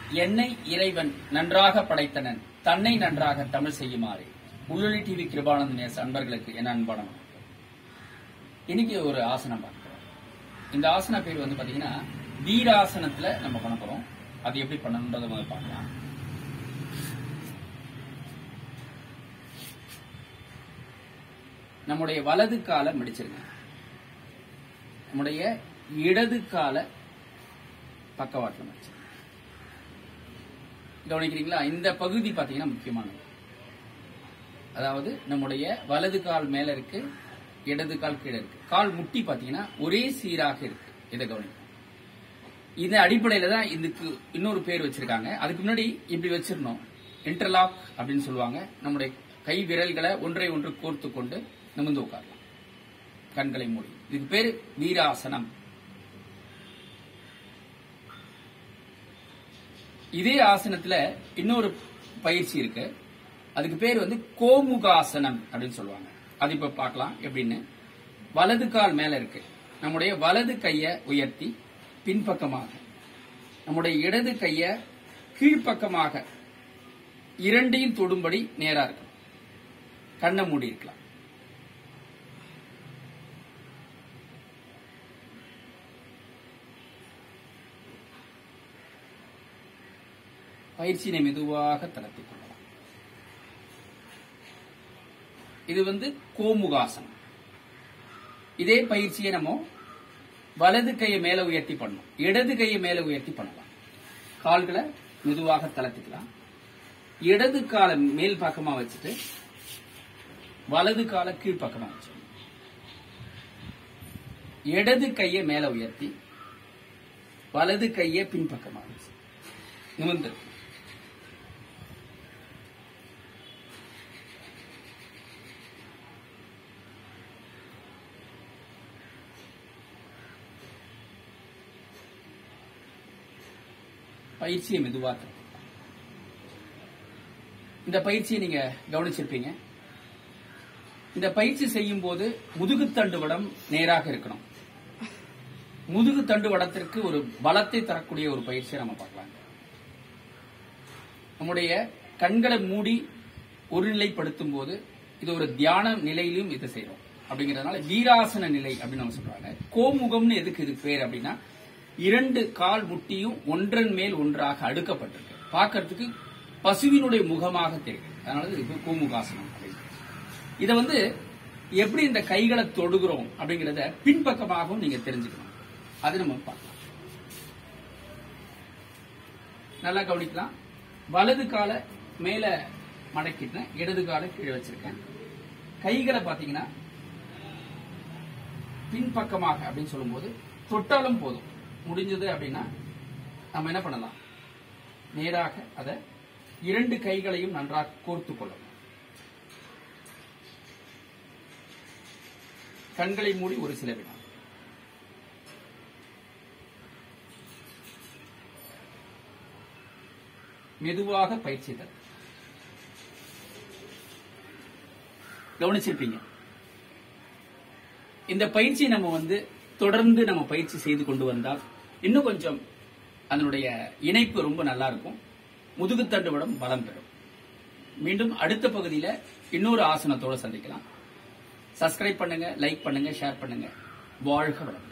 என்னை இறைவன் நன்றாக படைத்தனன் தன்னை நன்றாக தமிழ் செய்யுமாறு உள்ளொலி டிவி கிருபானந்த நேச அன்பர்களுக்கு என் அன்பான வணக்கம். இன்னைக்கு ஒரு ஆசனம் பார்க்க போறோம் இந்த ஆசன பேர் வந்து பாத்தீங்கன்னா வீராசனத்துல நம்ம பண்ண போறோம் அது எப்படி பண்ணணுன்றத முதல்ல பார்க்கலாம் நம்முடைய வலது காலை மடிச்சிருங்க நம்முடைய இடது காலை பக்கவாட்டில் மடிச்சிருங்க கவனிக்கிறீங்களா இந்த பகுதி பாத்தீங்கன்னா முக்கியமானது அதாவது நம்முடைய வலது கால் மேல இருக்கு இடது கால் கீழே இருக்கு கால் முட்டி பாத்தீங்கன்னா ஒரே சீராக இருக்கு இதை கவனிக்கணும் இந்த அடிப்படையில தான் இதுக்கு இன்னொரு பேர் வச்சிருக்காங்க அதுக்கு முன்னாடி இப்படி வச்சிருந்தோம் இன்டர்லாக் அப்படின்னு சொல்லுவாங்க நம்முடைய கை விரல்களை ஒன்றை ஒன்று கோர்த்து கொண்டு நிமிர்ந்து உட்காரலாம் கண்களை மூடி இதுக்கு பேரு வீராசனம் இதே ஆசனத்துல இன்னொரு பயிற்சி இருக்கு அதுக்கு பேர் வந்து கோமுகாசனம் அப்படின்னு சொல்லுவாங்க அது இப்ப பார்க்கலாம் எப்படின்னு வலது கால் மேல இருக்கு நம்முடைய வலது கைய உயர்த்தி பின்பக்கமாக நம்முடைய இடது கைய கீழ்ப்பக்கமாக இரண்டையும் தொடும்படி நேரா இருக்கும் கண்ணை மூடி இருக்கலாம் பயிற்சியினை மெதுவாக தளர்த்திக் கொள்ளலாம் இது வந்து கோமுகாசனம் இதே பயிற்சியை நம்ம வலது கையை மேல உயர்த்தி பண்ணணும் இடது கையை மேல உயர்த்தி பண்ணலாம் கால்களை மெதுவாக தளர்த்திக்கலாம் இடது காலை மேல் பக்கமா வச்சுட்டு வலது காலை கீழ்ப்பக்கமா வச்சு இடது கையை மேல உயர்த்தி வலது கையை பின்பக்கமா வச்சு நிமிர்ந்து பயிற்சியை மெதுவா தரணும். இந்த பயிற்சியை நீங்க கவனிச்சிருப்பீங்க இந்த பயிற்சி செய்யும் போது முதுகுத்தண்டு வடம் நேராக இருக்கணும் முதுகுத்தண்டு வடத்திற்கு ஒரு பலத்தை தரக்கூடிய ஒரு பயிற்சியை நம்ம பார்க்கலாம் நம்முடைய கண்களை மூடி ஒருநிலைப்படுத்தும் போது இது ஒரு தியான நிலையிலும் இது செய்யறோம் அப்படிங்கறதுனால வீராசன நிலை அப்படின்னு நம்ம சொல்றாங்க கோமுகம்னு எதுக்கு இது பேர் அப்படின்னா இரண்டு கால் முட்டியும் ஒன்றன் மேல் ஒன்றாக அடுக்கப்பட்டிருக்கு பார்க்கிறதுக்கு பசுவினுடைய முகமாக தெரியும் அதனால இது கோமுகாசனம் அப்படின்னு இதை வந்து எப்படி இந்த கைகளை தொடுகிறோம் அப்படிங்கறத பின்பக்கமாகவும் நீங்க தெரிஞ்சுக்கணும் அது நம்ம பார்க்கலாம் நல்லா கவனிக்கலாம் வலது காலை மேல மடக்கிட்டேன் இடது காலை கீழே வச்சிருக்கேன் கைகளை பாத்தீங்கன்னா பின்பக்கமாக அப்படின்னு சொல்லும்போது தொட்டாலும் போதும் முடிஞ்சது அப்படின்னா நம்ம என்ன பண்ணலாம் நேராக அதை இரண்டு கைகளையும் நன்றாக கோர்த்து கொள்ளலாம் கண்களை மூடி ஒரு சில வினா மெதுவாக பயிற்சி தரும் கவனிச்சிருப்பீங்க இந்த பயிற்சியை நம்ம வந்து தொடர்ந்து நம்ம பயிற்சி செய்து கொண்டு வந்தால் இன்னும் கொஞ்சம் அதனுடைய இணைப்பு ரொம்ப நல்லா இருக்கும் முதுகுத்தண்டு வடம் பலம் பெறும் மீண்டும் அடுத்த பகுதியில இன்னொரு ஆசனத்தோட சந்திக்கலாம் சப்ஸ்கிரைப் பண்ணுங்க லைக் பண்ணுங்க ஷேர் பண்ணுங்க வாழ்க வளம்